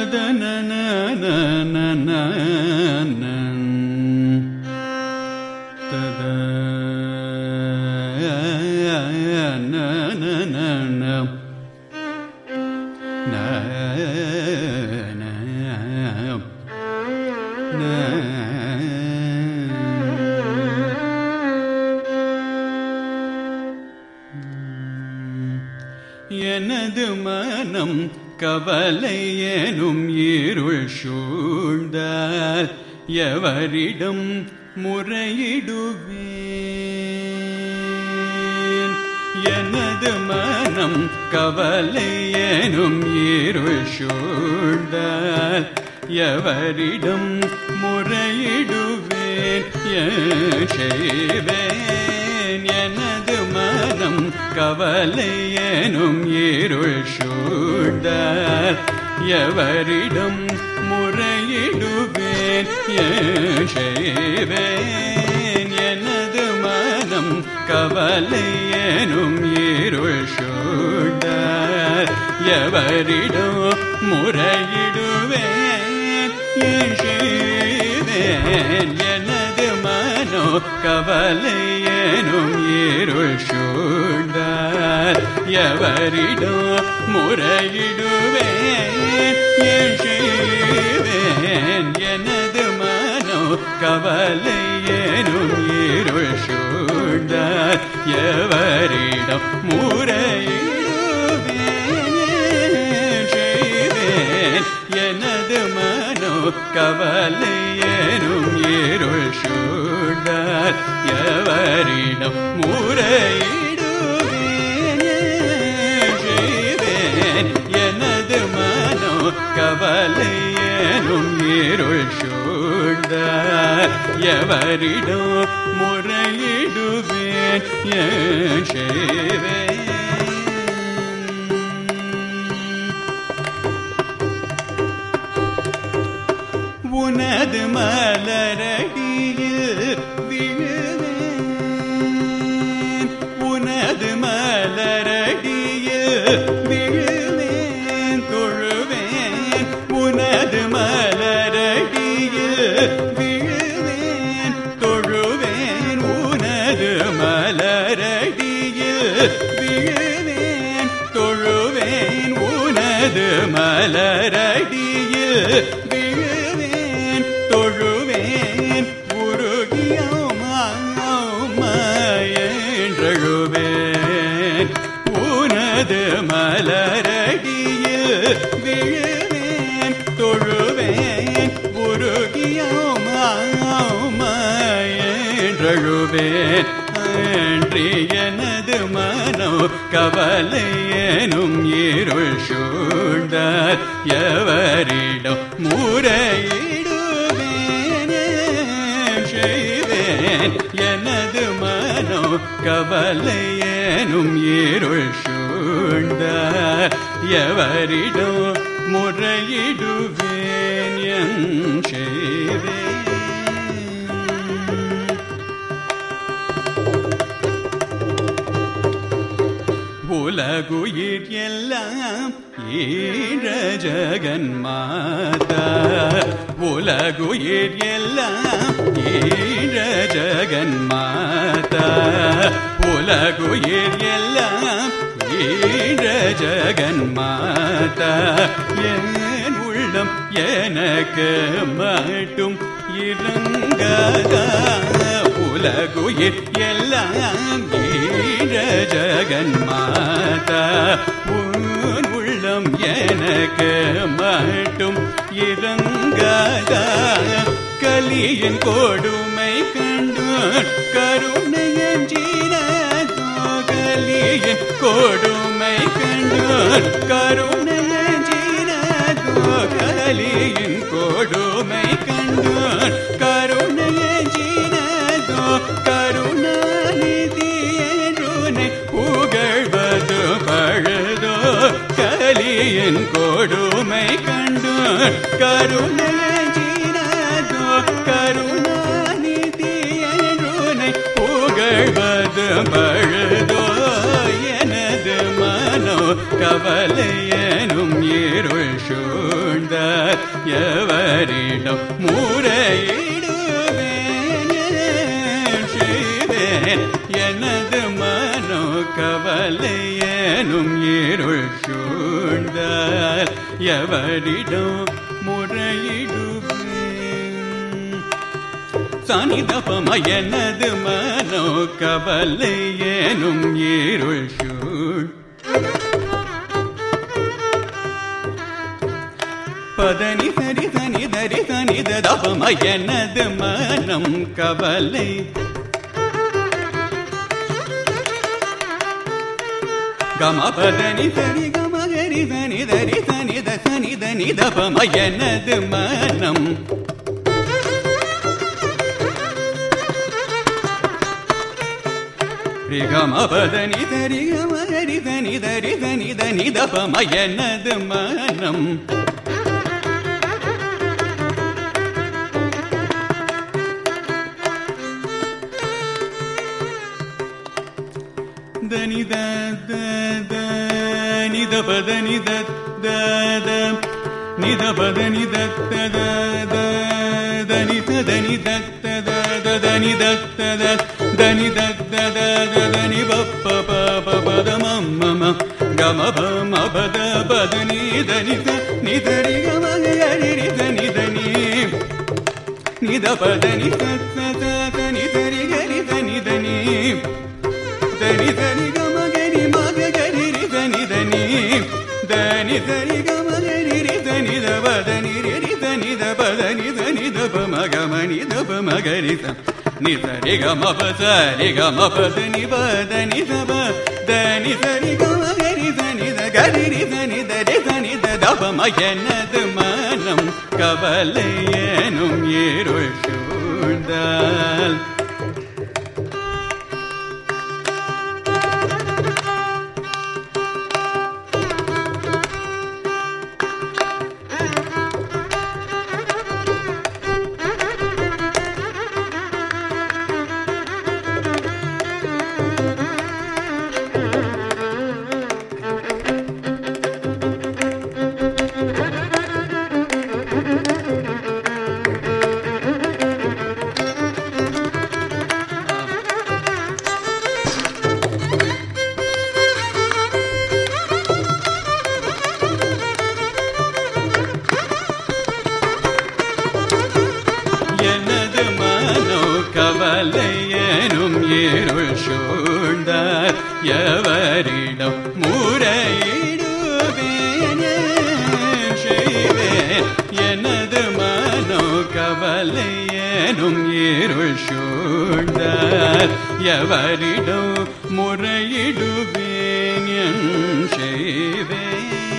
எனது மனம் கவலை எனும் இருள் சூழ்ந்தால் எவரிடம் முறையிடுவேன் எனது மனம் கவலை எனும் இருள் சூழ்ந்தால் எவரிடம் முறையிடுவேன் ஏன் செய்வேன் எனது மனம் கவலை எனும் இருள் சூழ்ந்தால் எவரிடம் முறையிடுவேன் ஏன் செய்வேன் எனது மனம் கவலை எனும் இருள் சூழ்ந்தால் எவரிடம் முறையிடுவேன் ஏன் செய்வேன் எனது மனோ கவலை எனும் இருள் சூழ்ந்தால் எவரிடம் முறையிடுவேன் ஏன் செய்வேன் எனது மனோ கவலை எனும் இருள் சூழ்ந்தால் எவரிடம் முறையிடுவேன் செய்வேன் எனது மனோ கவலை எனும் இருள் சூழ்ந்தால் எவரிடம் முறையிடுவேன் செய்வேன் எனது மனோ கவலை எனும் இருள் சூழ்ந்தால் எவரிடம் முறையிடுவேன் ஏன் செய்வேன் உனது மலரடியில் விழுவேன் உனது மலரடியில் விழுவேன் தொழுவேன் உனது மலரடியில் விழுவேன் தொழுவேன் உனது மலரடியில் விழுவேன் தொழுவேன் உனது மலரடியில் விழுவேன் தொழுவேன் உருகியமாயழுவேன் உனது மலரடியில் விழுவேன் தொழுவேன் உருகியமாயழுவேன் அன்றி எனது மனோ கவலை எனும் இருள் சூழ்ந்தார் எவரிடம் முறையிடுவேன் செய்வேன் எனது மனோ கவலை எனும் இருள் சூழ்ந்தார் எவரிடம் முறையிடுவேன் என் செய்வேன் உலகுயிர் எல்லாம் ஈழ ஜகன்மாதா உலகுயிர் எல்லாம் ஈழ ஜகன்மாதா உலகுயிர் எல்லாம் ஈழ ஜகன்மாதா என் உள்ளம் எனக்கு மட்டும் இறங்காதா உலகுயிர் எல்லாம் ஈழ ஜகன்மாதா உன் உள்ளம் எனக்கு மட்டும் இறங்காதா கலியின் கொடுமை கண்டு கருணையஞ்சீரதோ கலியின் கொடுமை கண்டு கருணையஞ்சீரதோ கலியின் கொடுமை கண்டு கருணையஞ்சீரதோ கருணாநிதி என்றுனை புகழ்வது பழுதோ கலியின் கொடுமை கண்டு கருணையஞ்சீரதோ கருணாநிதி என்றுனை புகழ்வது பழுதோ எனது மனோ கவலை எனும் இருள் சூழ்ந்த எவரிடம் முறையிடுவேன் செய்வேன் எனது மனோ கவலை ஏனும் இருள் சூழ்ந்தால் எவரிடம் முறையிடுவேன் சனிதபம எனது மனோ கவலை ஏனும் இருள் சூழ் பதனி சரி சனி தரி சனி தபம எனது மனம் கவலை கம பதனி சரி கம கரி சனி தரி சனி த சனி தனி தபம எனது மனம் ரிகம பதனி தரி கம கரி சனி தரி சனி தனி தபம எனது மனம் దని ద ద ద ని ద ప ద ని ద ద ద ని ద ప ద ని ద ద ద ద ద ని ద ద ని ద ద ద ద ద ని ద ద ద ద ని ద ద ద ద ద ని ప ప ప ప ప ద మ మ మ గ మ ప మ ప ద ప ద ని ద ని ద ని ద రి గ మ గ రి రి ద ని ద ని ని ద ప ద ని ద ద ద ద ని ద రి గ రి ద ని ద ని దని దని గమ గని మగ గని రి దని దని దని దని గమ గని రి దని దబ దని రి రి దని దబ దని దని దబ మగ మని దబ మగ రి ద ని సరి గమ ప సరి గమ ప దని బ దని దబ దని సరి గమ గని దని ద గని రి దని దరి దని ద దబ மகனது மனம் கவலையேனும் இருள் சூழ்ந்தால் எனது மனோ கவலையேனும் இருள் சூழ்ந்தார் எவரிடம் முறையிடுவேன் செய்வேன் எனது மனோ கவலையேனும் இருள் சூழ்ந்தார் எவரிடம் முறையிடுவேன் என் செய்வேன்